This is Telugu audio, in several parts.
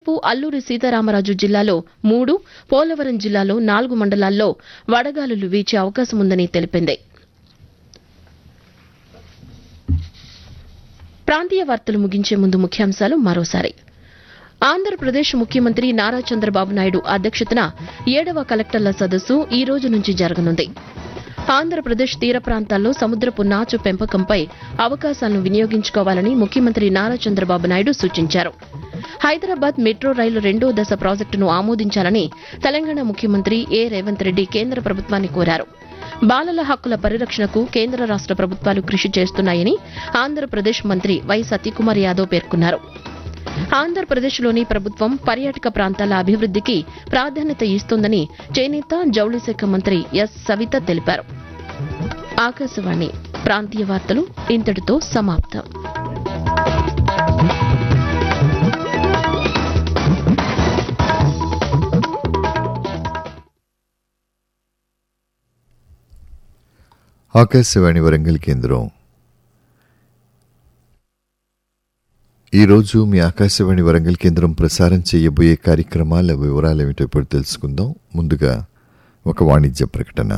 రేపు అల్లూరి సీతారామరాజు జిల్లాలో మూడు పోలవరం జిల్లాలో నాలుగు మండలాల్లో వడగాలులు వీచే అవకాశం ఉందని తెలిపింది ప్రాంతీయ వార్తలు ముగించే ముందు ముఖ్యాంశాలు మరోసారి ఆంధ్రప్రదేశ్ ముఖ్యమంత్రి నారా చంద్రబాబు నాయుడు అధ్యక్షతన ఏడవ కలెక్టర్ల సదస్సు ఈ రోజు నుంచి జరగనుంది ఆంధ్రప్రదేశ్ తీర ప్రాంతాల్లో సముద్రపు నాచు పెంపకంపై అవకాశాలను వినియోగించుకోవాలని ముఖ్యమంత్రి నారా చంద్రబాబు నాయుడు సూచించారు హైదరాబాద్ మెట్రో రైలు రెండో దశ ప్రాజెక్టును ఆమోదించాలని తెలంగాణ ముఖ్యమంత్రి ఏ రేవంత్ రెడ్డి కేంద్ర ప్రభుత్వాన్ని కోరారు బాలల హక్కుల పరిరక్షణకు కేంద్ర రాష్ట ప్రభుత్వాలు కృషి చేస్తున్నాయని ఆంధ్రప్రదేశ్ మంత్రి వై సత్యకుమార్ యాదవ్ పేర్కొన్నారు ఆంధ్రప్రదేశ్లోని ప్రభుత్వం పర్యాటక ప్రాంతాల అభివృద్ధికి ప్రాధాన్యత ఇస్తోందని చేనేత జౌళి శాఖ మంత్రి ఎస్ సవిత తెలిపారు ఆకాశవాణి ప్రాంతీయ వార్తలు ఇంతటితో సమాప్తం ఆకాశవాణి వరంగల్ కేంద్రం ఈరోజు మీ ఆకాశవాణి వరంగల్ కేంద్రం ప్రసారం చేయబోయే కార్యక్రమాల వివరాలు ఏమిటో ఇప్పుడు తెలుసుకుందాం ముందుగా ఒక వాణిజ్య ప్రకటన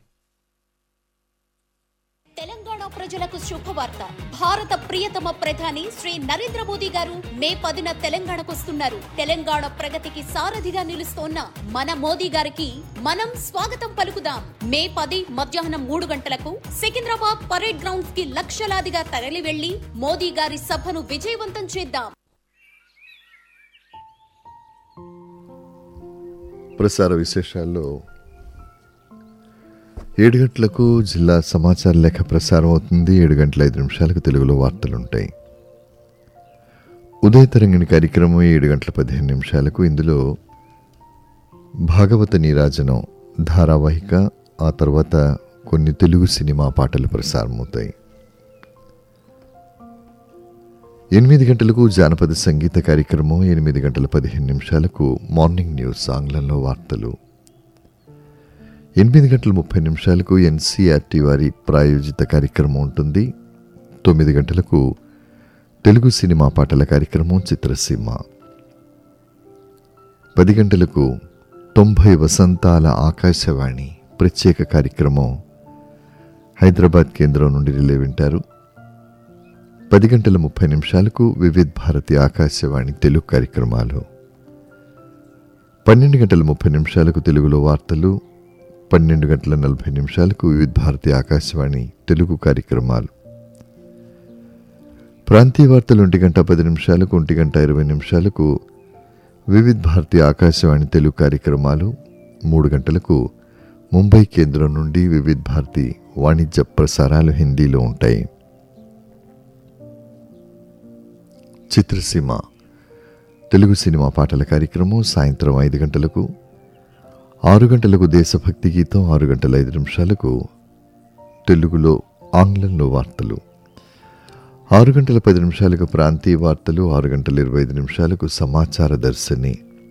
తెలంగాణ ప్రజలకు శుభవార్త భారత ప్రియతమ ప్రధాని శ్రీ నరేంద్ర మోదీ గారు మే పదిన తెలంగాణకు వస్తున్నారు తెలంగాణ ప్రగతికి సారథిగా నిలుస్తోన్న మన మోదీ గారికి మనం స్వాగతం పలుకుదాం మే పది మధ్యాహ్నం మూడు గంటలకు సికింద్రాబాద్ పరేడ్ గ్రౌండ్స్ కి లక్షలాదిగా తరలి వెళ్లి మోదీ గారి సభను విజయవంతం చేద్దాం ప్రసార విశేషాల్లో ఏడు గంటలకు జిల్లా సమాచార లేఖ ప్రసారం అవుతుంది ఏడు గంటల ఐదు నిమిషాలకు తెలుగులో వార్తలుంటాయి ఉదయ తరంగిణి కార్యక్రమం ఏడు గంటల పదిహేను నిమిషాలకు ఇందులో భాగవత నీరాజనం ధారావాహిక ఆ తర్వాత కొన్ని తెలుగు సినిమా పాటలు ప్రసారమవుతాయి ఎనిమిది గంటలకు జానపద సంగీత కార్యక్రమం ఎనిమిది గంటల పదిహేను నిమిషాలకు మార్నింగ్ న్యూస్ ఆంగ్లంలో వార్తలు ఎనిమిది గంటల ముప్పై నిమిషాలకు ఎన్సీఆర్టీ వారి ప్రాయోజిత కార్యక్రమం ఉంటుంది తొమ్మిది గంటలకు తెలుగు సినిమా పాటల కార్యక్రమం చిత్రసీమ పది గంటలకు తొంభై వసంతాల ఆకాశవాణి ప్రత్యేక కార్యక్రమం హైదరాబాద్ కేంద్రం నుండి రిలే వింటారు పది గంటల ముప్పై నిమిషాలకు వివిధ్ భారతి ఆకాశవాణి తెలుగు కార్యక్రమాలు పన్నెండు గంటల ముప్పై నిమిషాలకు తెలుగులో వార్తలు పన్నెండు గంటల నలభై నిమిషాలకు వివిధ భారతి ఆకాశవాణి తెలుగు కార్యక్రమాలు ప్రాంతీయ వార్తలు ఒంటి గంట పది నిమిషాలకు ఒంటి గంట ఇరవై నిమిషాలకు వివిధ భారతి ఆకాశవాణి తెలుగు కార్యక్రమాలు మూడు గంటలకు ముంబై కేంద్రం నుండి వివిధ భారతి వాణిజ్య ప్రసారాలు హిందీలో ఉంటాయి చిత్రసీమ తెలుగు సినిమా పాటల కార్యక్రమం సాయంత్రం ఐదు గంటలకు ఆరు గంటలకు దేశభక్తి గీతం ఆరు గంటల ఐదు నిమిషాలకు తెలుగులో ఆంగ్లంలో వార్తలు ఆరు గంటల పది నిమిషాలకు ప్రాంతీయ వార్తలు ఆరు గంటల ఇరవై ఐదు నిమిషాలకు సమాచార దర్శని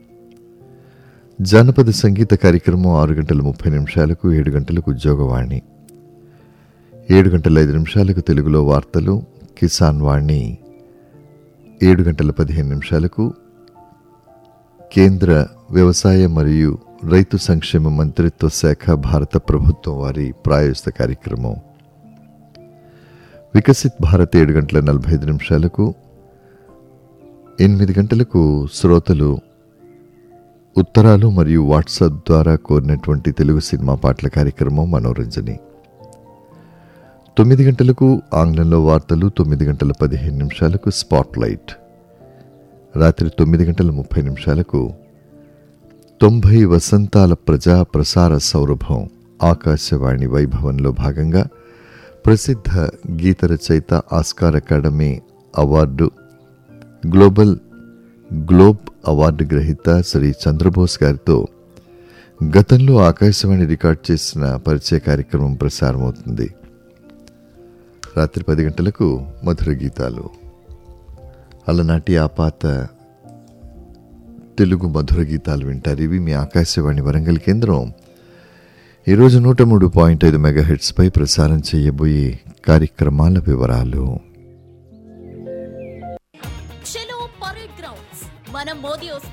జానపద సంగీత కార్యక్రమం ఆరు గంటల ముప్పై నిమిషాలకు ఏడు గంటలకు ఉద్యోగవాణి ఏడు గంటల ఐదు నిమిషాలకు తెలుగులో వార్తలు కిసాన్ వాణి ఏడు గంటల పదిహేను నిమిషాలకు కేంద్ర వ్యవసాయ మరియు రైతు సంక్షేమ మంత్రిత్వ శాఖ భారత ప్రభుత్వం వారి ప్రాయోజిత కార్యక్రమం వికసిత్ భారత్ ఏడు గంటల నలభై ఐదు నిమిషాలకు ఎనిమిది గంటలకు శ్రోతలు ఉత్తరాలు మరియు వాట్సాప్ ద్వారా కోరినటువంటి తెలుగు సినిమా పాటల కార్యక్రమం మనోరంజని తొమ్మిది గంటలకు ఆంగ్లంలో వార్తలు తొమ్మిది గంటల పదిహేను నిమిషాలకు స్పాట్ లైట్ రాత్రి తొమ్మిది గంటల ముప్పై నిమిషాలకు తొంభై వసంతాల ప్రజా ప్రసార సౌరభం ఆకాశవాణి వైభవంలో భాగంగా ప్రసిద్ధ గీత రచయిత Oscar academy award global globe award గ్రహీత శ్రీ చంద్రబోస్ గారితో గతంలో ఆకాశవాణి రికార్డ్ చేసిన పరిచయ కార్యక్రమం ప్రసారమవుతుంది రాత్రి పది గంటలకు మధుర గీతాలు అలనాటి ఆ పాత తెలుగు మధుర గీతాలు వింటారు ఇవి మీ ఆకాశవాణి వరంగల్ కేంద్రం ఈరోజు నూట మూడు పాయింట్ ఐదు మెగా పై ప్రసారం చేయబోయే కార్యక్రమాల వివరాలు చలో పరేడ్ గ్రౌండ్స్ మనం మోదీ వస్తే